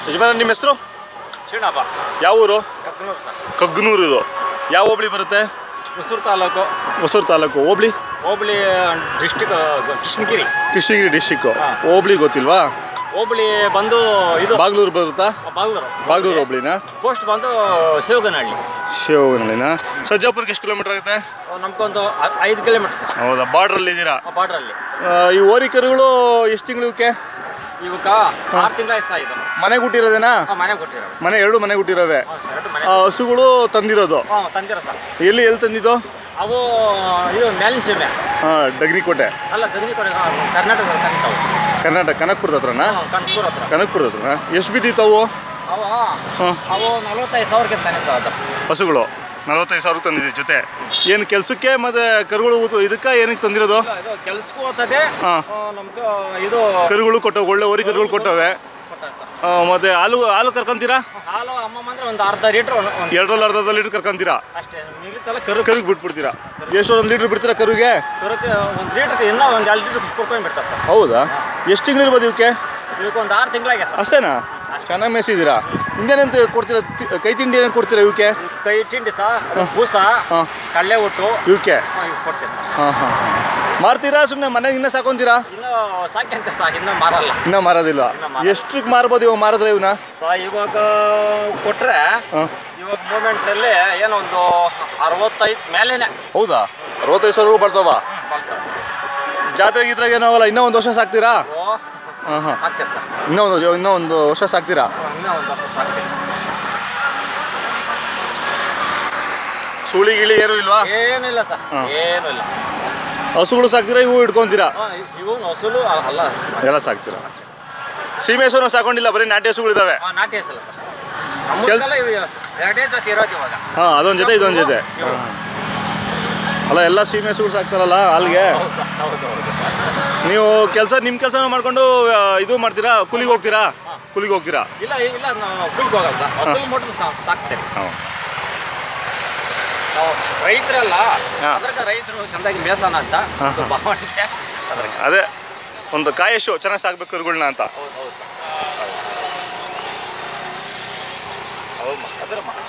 ಯಜಮಾನ ನಿಮ್ಮ ಹೆಸರು ಶ್ರೀಣಪ್ಪ ಯಾವ ಊರು ಕಕ್ಕನೂರು ಸರ್ ಕಗ್ನೂರು ಇದು ಯಾವ ಹೋಬಳಿ ಬರುತ್ತೆ ಹೊಸೂರು ತಾಲೂಕು ಹೊಸೂರು ತಾಲೂಕು ಹೋಬಳಿ ಹೋಬಳಿ ಡಿಸ್ಟಿಕ್ ಕೃಷ್ಣಗಿರಿ ಕೃಷ್ಣಗಿರಿ ಡಿಸ್ಟಿಕ್ಕು ಹಾ. ಹೋಬಳಿ ಗೊತ್ತಿಲ್ವಾ ಹೋಬಳಿ ಬಂದು ಇದು ಬಾಗ್ಲೂರು ಬರುತ್ತಾ ಬಾಗಲೂರು ಬಾಗ್ಲೂರು ಹೋಬಳಿನಾ ಪೋಸ್ಟ್ ಬಂದು ಶಿವಗನಹಳ್ಳಿ ಶಿವಗನಹಳ್ಳಿನಾ ಸಜ್ಜಾಪುರಕ್ಕೆ ಎಷ್ಟು ಕಿಲೋಮೀಟರ್ ಆಗುತ್ತೆ ನಮ್ಗೊಂದು ಐ- ಐದು ಕಿಲೋಮೀಟರ್ ಸರ್ ಹೌದಾ ಬಾರ್ಡ್ರಲ್ಲಿ ಇದ್ದೀರಾ ಬಾರ್ಡ್ರಲ್ಲಿ ಆ, ಈ ಓರಿಕರುಗಳು ಎಷ್ಟು ತಿಂಗಳು ಇವಕ್ಕೆ ಇವಕ್ಕ ಆರು ತಿಂಗಳ ಸಹ ಇದು ಮನೆಗೆ ಹುಟ್ಟಿರೋದೇನಾ ಹಾಂ ಮನೆ ಕೊಟ್ಟಿರೋ ಮನೆ ಎರಡು ಮನೆ ಹುಟ್ಟಿರೋವೆ ಎರಡು ಮನೆ ಆ, ಹಸುಗಳು ತಂದಿರೋದು ಹಾಂ ತಂದಿರ ಸರ್ ಎಲ್ಲಿ ಎಲ್ಲಿ ತಂದಿದ್ದು ಅವು ಇದು ಮೇಲಿನ ಸೀಮೆ ಹಾಂ ಡಗ್ರಿಕೋಟೆ ಅಲ್ಲ ಗದಗಿ ಕಡೆ ಹಾ, ಕರ್ನಾಟಕ ತಂದಿದ್ದಾವು ಕರ್ನಾಟಕ ಕನಕಪುರದ ಹತ್ರನಾ ಹಾಂ ಕನಕಪುರ ಹತ್ರ ಕನಕಪುರದ ಹತ್ರನಾ ಎಷ್ಟು ಬಿದ್ದಿತ್ತವು ಅವು ಹಾಂ ಅವು ನಲವತ್ತೈದು ಸಾವಿರಕ್ಕೆ ತಾನೆ ಸರ್ ಅದು ಹಸುಗಳು ನಲವತ್ತೈದು ಸಾವಿರ ತಂದಿದೆ ಜೊತೆ ಏನು ಕೆಲಸಕ್ಕೆ ಮತ್ತು ಕರುಗಳು ಊಟ- ಇದಕ್ಕೆ ಏನಕ್ಕೆ ತಂದಿರೋದು ಇಲ್ಲ, ಇದು ಕೆಲ್ಸಕ್ಕೂ ಹೋಗ್ತದೆ ಹಾ. ನಮ್ಗೆ ಇದು ಕರುಗಳು ಕೊಟ್ಟವು ಒಳ್ಳೆ ಓರಿ ಕರುಗಳು ಕೊಟ್ಟವೆ ಕೊಟ್ಟಾರೆ ಸರ್ ಆ, ಮತ್ತೆ ಹಾಲು ಹಾಲು ಕರ್ಕೊಂತೀರಾ ಹಾಲು ಅಮ್ಮಮ್ಮ ಅಂದ್ರೆ ಒಂದು ಅರ್ಧ ಲೀಟ್ರ್ ಒಂದು ಎರಡರಲ್ಲಿ ಅರ್ಧ ಲೀಟ್ರ್ ಕರ್ಕೊಂತೀರಾ ಅಷ್ಟೇ ಮಿಗಿತಲ್ಲ ಕರು ಕರುಗೆ ಬಿಟ್ಬಿಡ್ತೀರಾ ಎಷ್ಟು ಒಂದು ಲೀಟ್ರ್ ಬಿಡ್ತೀರಾ ಕರುಗೆ ಕರುಕ್ಕೆ ಒಂದು ಲೀಟ್ರ್ ಇನ್ನೂ ಒಂದು ಎರಡು ಲೀಟ್ರ್ ಕೊಡ್ಕೊಂಡು ಬಿಡ್ತಾರೆ ಸರ್ ಹೌದಾ ಎಷ್ಟು ತಿಂಗಳು ಇರ್ಬೋದು ಇವಕ್ಕೆ ಇವಕ್ಕೆ ಒಂದು ಆರು ತಿಂಗಳಾಗೆ ಸರ್ ಅಷ್ಟೇನಾ ಚೆನ್ನಾಗಿ ಮೇಯಿಸಿದ್ದೀರಾ ಹಿಂದೇನಂತ ಕೊಡ್ತೀರಾ ತಿ- ಕೈ ತಿಂಡಿ ಏನೇನು ಕೊಡ್ತೀರಾ ಇವಕ್ಕೆ ಇವ್ ಕೈ ತಿಂಡಿ ಸಹ ಬೂಸ ಹಾ. ಕಳ್ಳೆ ಒಟ್ಟು ಇವಕ್ಕೆ ಹಾ, ಇವ್ ಕೊಡ್ತೀವಿ ಸರ್ ಹಾಂ ಹಾಂ ಮಾರ್ತೀರಾ ಸುಮ್ಮನೆ ಮನೆಗೆ ಇನ್ನೂ ಸಾಕೊಂತೀರಾ ಇನ್ನೂ ಸಾಕ್ಯಂತ ಸಹ ಇನ್ನೂ ಮಾರಲ್ಲ ಇನ್ನೂ ಮಾರೋದಿಲ್ಲ ಇನ್ನ ಮಾರಲ್ಲ. ಎಷ್ಟಕ್ಕೆ ಮಾರ್ಬೋದು ಇವಾಗ ಮಾರಿದ್ರೆ ಇವನ್ನ ಸೊ ಇವಾಗ ಕೊಟ್ಟರೆ ಹಾಂ ಇವಾಗ ಮೂಮೆಂಟ್ನಲ್ಲಿ ಏನೋ ಒಂದು ಅರವತ್ತೈದು ಮೇಲೇನೆ ಹೌದಾ ಅರವತ್ತೈದು ಸಾವಿರ ಬರ್ತಾವ ಬಲ್ತಾರೆ. ಜಾತ್ರೆ ಗೀತ್ರೆಗೆ ಏನೋ ಆಗಲ್ಲ ಇನ್ನೂ ಒಂದು ವರ್ಷ ಸಾಕ್ತೀರಾ ಓ ಹಾಂ ಹಾಂ ಸಾಕ್ತೀರಿ ಸರ್ ಇನ್ನೂ ಒಂದು ಇನ್ನೂ ಒಂದು ವರ್ಷ ಸಾಕ್ತೀರಾ ಇನ್ನೂ ಒಂದು ವರ್ಷ ಸಾಕ್ತೀರಿ ಸುಳಿ ಗಿಳಿ ಏನೂ ಇಲ್ವಾ ಏನಿಲ್ಲ ಸರ್ ಹಾ. ಏನೂ ಇಲ್ಲ ಹಸುಗಳು ಸಾಕ್ತೀರಾ ಇವು ಇಟ್ಕೊಂತೀರಾ ಹಾ, ಇವು ಹಸುಲು ಅಲ್ಲ ಎಲ್ಲ ಸಾಕ್ತೀರಾ ಸೀಮೆ ಹಸುನ ಸಾಕೊಂಡಿಲ್ಲ ಬರೀ ನಾಟಿ ಹಸುಗಳಿದಾವೆ ಹಾಂ ನಾಟಿ ಹಸಲ್ಲ ಸರ್ ನಮ್ಮೂರಲ್ಲ ಇವು ಎರಡೇ ಜೊತೆ ಇರೋದು ಇವಾಗ ಹಾಂ ಅದೊಂದು ಜೊತೆ ಇದೊಂದು ಜೊತೆ ಇವು. ಅಲ್ಲ ಎಲ್ಲ ಸೀಮೆ ಹಸುಗಳು ಸಾಕ್ತಾರಲ್ಲ ಅಲ್ಲಿಗೆ ಹೌದು ಸರ್ ಹೌದು ಹೌದು ನೀವು ಕೆಲಸ ನಿಮ್ಮ ಕೆಲಸನ ಮಾಡ್ಕೊಂಡು ಆ, ಇದು ಮಾಡ್ತೀರಾ ಕೂಲಿಗೆ ಹೋಗ್ತೀರಾ ಕೂಲಿಗೆ ಹೋಗ್ತೀರಾ ಇಲ್ಲ ಇಲ್ಲ ನಾವು ಫುಲ್ಗೆ ಹೋಗಲ್ಲ ಸರ್ ಹಸುಲು ಮೊಟ್ಟಲು ಸಾಕ್ತೇವೆ ಹಾಂ ನಾವು ರೈತರಲ್ಲ ಹಾ. ಅದ್ರಾಗ ರೈತರು ಚಂದಾಗಿ ಮೇಸನ ಅಂತ ಒಂದು ಭಾವನೆ ಅದ್ರಾಗ ಅದೇ ಒಂದು ಕಾಯಶು ಚೆನ್ನಾಗಿ ಸಾಕ್ಬೇಕು ಕರುಗಳನ್ನ ಅಂತ ಹೌದು ಹೌದು ಸರ್ ಹೌದು ಅದ್ರ